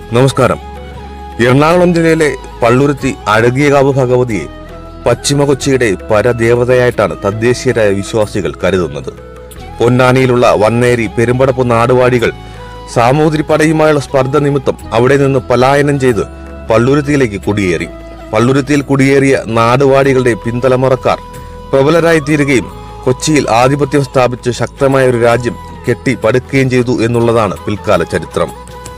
നമസ്കാരം എറണാകുളം ജില്ലയിലെ പള്ളുരുത്തി അഴകിയകാവ് ഭഗവതിയെ പശ്ചിമ കൊച്ചിയുടെ പരദേവതയായിട്ടാണ് തദ്ദേശീയരായ വിശ്വാസികൾ കരുതുന്നത് പൊന്നാനിയിലുള്ള വന്നേരി പെരുമ്പടപ്പ് നാടുവാടികൾ സാമൂതിരി പടയുമായുള്ള സ്പർദ്ധ നിമിത്തം അവിടെ നിന്ന് പലായനം ചെയ്ത് പള്ളുരുത്തിയിലേക്ക് കുടിയേറി പള്ളുരുത്തിയിൽ കുടിയേറിയ നാടുവാടികളുടെ പിന്തലമുറക്കാർ പ്രബലരായി തീരുകയും കൊച്ചിയിൽ ആധിപത്യം സ്ഥാപിച്ച് ശക്തമായ ഒരു രാജ്യം കെട്ടി പടുക്കുകയും ചെയ്തു എന്നുള്ളതാണ് പിൽക്കാല ചരിത്രം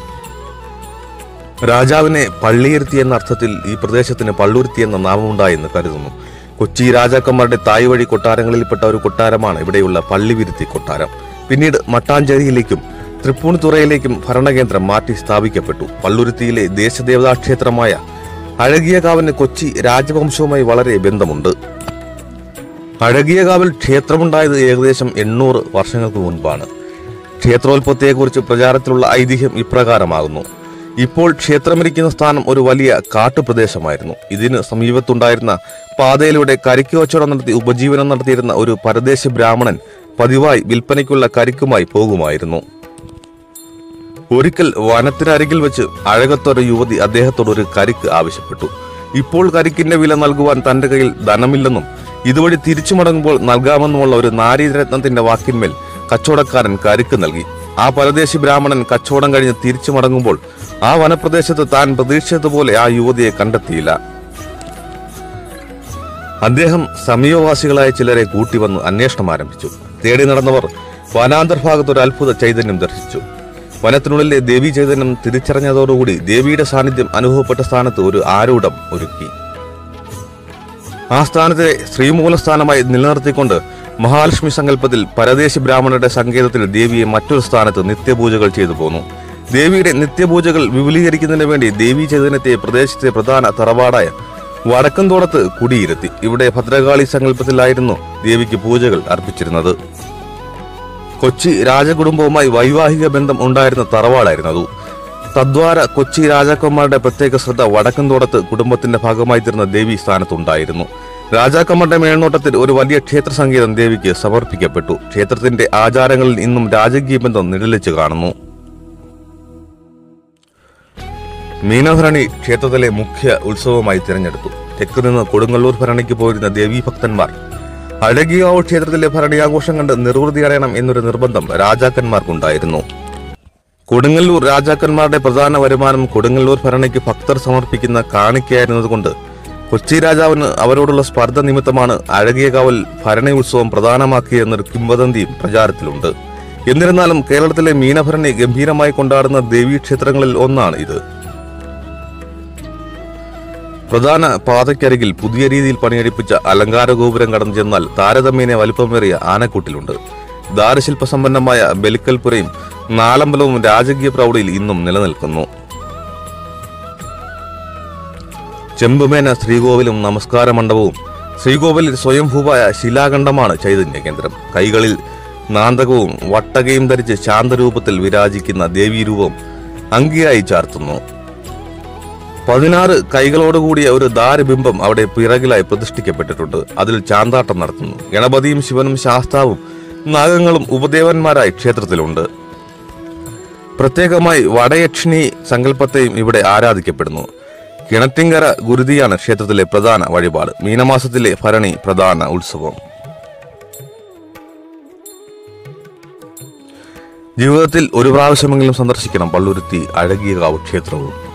രാജാവിനെ പള്ളിയിരുത്തി എന്ന അർത്ഥത്തിൽ ഈ പ്രദേശത്തിന് പള്ളുരുത്തി എന്ന നാമമുണ്ടായെന്ന് കരുതുന്നു കൊച്ചി രാജാക്കന്മാരുടെ തായ് വഴി കൊട്ടാരങ്ങളിൽപ്പെട്ട ഒരു കൊട്ടാരമാണ് ഇവിടെയുള്ള പള്ളിവിരുത്തി കൊട്ടാരം പിന്നീട് മട്ടാഞ്ചേരിയിലേക്കും തൃപ്പൂണിത്തുറയിലേക്കും ഭരണകേന്ദ്രം മാറ്റി സ്ഥാപിക്കപ്പെട്ടു പള്ളുരുത്തിയിലെ ദേശദേവതാ ക്ഷേത്രമായ അഴകിയകാവിന് കൊച്ചി രാജവംശവുമായി വളരെ ബന്ധമുണ്ട് അഴകിയകാവിൽ ക്ഷേത്രമുണ്ടായത് ഏകദേശം എണ്ണൂറ് വർഷങ്ങൾക്ക് മുൻപാണ് ക്ഷേത്രോത്പത്തിയെക്കുറിച്ച് പ്രചാരത്തിലുള്ള ഐതിഹ്യം ഇപ്രകാരമാകുന്നു ഇപ്പോൾ ക്ഷേത്രമിരിക്കുന്ന സ്ഥാനം ഒരു വലിയ കാട്ടുപ്രദേശമായിരുന്നു ഇതിന് സമീപത്തുണ്ടായിരുന്ന പാതയിലൂടെ കരിക്ക് കച്ചവടം നടത്തി ഉപജീവനം നടത്തിയിരുന്ന ഒരു പരദേശി ബ്രാഹ്മണൻ പതിവായി വിൽപ്പനയ്ക്കുള്ള കരിക്കുമായി പോകുമായിരുന്നു ഒരിക്കൽ വനത്തിനരികിൽ വെച്ച് അഴകത്തൊരു യുവതി അദ്ദേഹത്തോട് ഒരു കരിക്ക് ആവശ്യപ്പെട്ടു ഇപ്പോൾ കരിക്കിന്റെ വില നൽകുവാൻ തന്റെ കയ്യിൽ ധനമില്ലെന്നും ഇതുവഴി തിരിച്ചു മടങ്ങുമ്പോൾ നൽകാമെന്നുമുള്ള ഒരു നാരീരത്നത്തിന്റെ വാക്കിന്മേൽ കച്ചവടക്കാരൻ കരിക്ക് നൽകി ആ പരദേശി ബ്രാഹ്മണൻ കച്ചവടം കഴിഞ്ഞ് തിരിച്ചു മടങ്ങുമ്പോൾ ആ വനപ്രദേശത്ത് താൻ പ്രതീക്ഷിച്ചതുപോലെ ആ യുവതിയെ കണ്ടെത്തിയില്ല അദ്ദേഹം സമീപവാസികളായ ചിലരെ കൂട്ടിവന്ന് അന്വേഷണം ആരംഭിച്ചു തേടി നടന്നവർ വനാന്തർഭാഗത്ത് ഒരു അത്ഭുത ചൈതന്യം ദർശിച്ചു വനത്തിനുള്ളിലെ ദേവീ ചൈതന്യം തിരിച്ചറിഞ്ഞതോടുകൂടി ദേവിയുടെ സാന്നിധ്യം അനുഭവപ്പെട്ട സ്ഥാനത്ത് ഒരു ആരൂഢം ഒരുക്കി ആ സ്ഥാനത്തെ ശ്രീമൂലസ്ഥാനമായി നിലനിർത്തിക്കൊണ്ട് മഹാലക്ഷ്മി സങ്കല്പത്തിൽ പരദേശി ബ്രാഹ്മണരുടെ സങ്കേതത്തിൽ ദേവിയെ മറ്റൊരു സ്ഥാനത്ത് നിത്യപൂജകൾ ചെയ്തു പോന്നു ദേവിയുടെ നിത്യപൂജകൾ വിപുലീകരിക്കുന്നതിന് വേണ്ടി ദേവീ ചൈതന്യത്തെ പ്രദേശത്തെ പ്രധാന തറവാടായ വടക്കൻതോടത്ത് കുടിയിരുത്തി ഇവിടെ ഭദ്രകാളി സങ്കല്പത്തിലായിരുന്നു ദേവിക്ക് പൂജകൾ അർപ്പിച്ചിരുന്നത് കൊച്ചി രാജകുടുംബവുമായി വൈവാഹിക ബന്ധം ഉണ്ടായിരുന്ന തറവാടായിരുന്നു അത് തദ്വാര കൊച്ചി രാജാക്കന്മാരുടെ പ്രത്യേക ശ്രദ്ധ വടക്കൻതോടത്ത് കുടുംബത്തിന്റെ ഭാഗമായി തീർന്ന ദേവി സ്ഥാനത്തുണ്ടായിരുന്നു രാജാക്കന്മാരുടെ മേൽനോട്ടത്തിൽ ഒരു വലിയ ക്ഷേത്ര സംഗീതം ദേവിക്ക് സമർപ്പിക്കപ്പെട്ടു ക്ഷേത്രത്തിന്റെ ആചാരങ്ങളിൽ ഇന്നും രാജകീയ ബന്ധം നിഴലിച്ചു കാണുന്നു മീനഭരണി ക്ഷേത്രത്തിലെ മുഖ്യ ഉത്സവമായി തിരഞ്ഞെടുത്തു തെക്ക് നിന്ന് കൊടുങ്ങല്ലൂർ ഭരണിക്ക് പോയിരുന്ന ദേവീഭക്തന്മാർ അഴകിയാവ് ക്ഷേത്രത്തിലെ ഭരണിയാഘോഷം കണ്ട് നിർവൃതി അടയണം എന്നൊരു നിർബന്ധം രാജാക്കന്മാർക്കുണ്ടായിരുന്നു കൊടുങ്ങല്ലൂർ രാജാക്കന്മാരുടെ പ്രധാന വരുമാനം കൊടുങ്ങല്ലൂർ ഭരണിക്ക് ഭക്തർ സമർപ്പിക്കുന്ന കാണിക്കയായിരുന്നതുകൊണ്ട് കൊച്ചി രാജാവിന് അവരോടുള്ള സ്പർദ്ധ നിമിത്തമാണ് അഴകിയകാവൽ ഭരണി ഉത്സവം പ്രധാനമാക്കിയെന്നൊരു കിംവദന്തിയും പ്രചാരത്തിലുണ്ട് എന്നിരുന്നാലും കേരളത്തിലെ മീനഭരണി ഗംഭീരമായി കൊണ്ടാടുന്ന ദേവീക്ഷേത്രങ്ങളിൽ ഒന്നാണ് ഇത് പ്രധാന പാതയ്ക്കരികിൽ പുതിയ രീതിയിൽ പണിയടിപ്പിച്ച അലങ്കാര ഗോപുരം കടന്നു ചെന്നാൽ താരതമ്യേന വലിപ്പമേറിയ ആനക്കൂട്ടിലുണ്ട് ദാരശില്പ സമ്പന്നമായ ബലിക്കൽപുരയും നാലമ്പലവും രാജകീയ പ്രൗഢിയിൽ ഇന്നും നിലനിൽക്കുന്നു ചെമ്പുമേന ശ്രീകോവിലും നമസ്കാര മണ്ഡപവും ശ്രീകോവിലിൽ സ്വയംഭൂവായ ശിലാഖണ്ഡമാണ് ചൈതന്യ കേന്ദ്രം കൈകളിൽ നാന്തകവും വട്ടകയും ധരിച്ച് ശാന്തരൂപത്തിൽ വിരാജിക്കുന്ന ദേവീരൂപം അങ്കിയായി ചാർത്തുന്നു പതിനാറ് കൈകളോടുകൂടിയ ഒരു ദാരബിംബം അവിടെ പിറകിലായി പ്രതിഷ്ഠിക്കപ്പെട്ടിട്ടുണ്ട് അതിൽ ചാന്താട്ടം നടത്തുന്നു ഗണപതിയും ശിവനും ശാസ്താവും നാഗങ്ങളും ഉപദേവന്മാരായി ക്ഷേത്രത്തിലുണ്ട് പ്രത്യേകമായി വടയക്ഷിണി സങ്കല്പത്തെയും ഇവിടെ ആരാധിക്കപ്പെടുന്നു കിണറ്റിങ്കര ഗുരുതിയാണ് ക്ഷേത്രത്തിലെ പ്രധാന വഴിപാട് മീനമാസത്തിലെ ഭരണി പ്രധാന ഉത്സവം ജീവിതത്തിൽ ഒരു പ്രാവശ്യമെങ്കിലും സന്ദർശിക്കണം പള്ളുരുത്തി അഴകിയകാവ് ക്ഷേത്രവും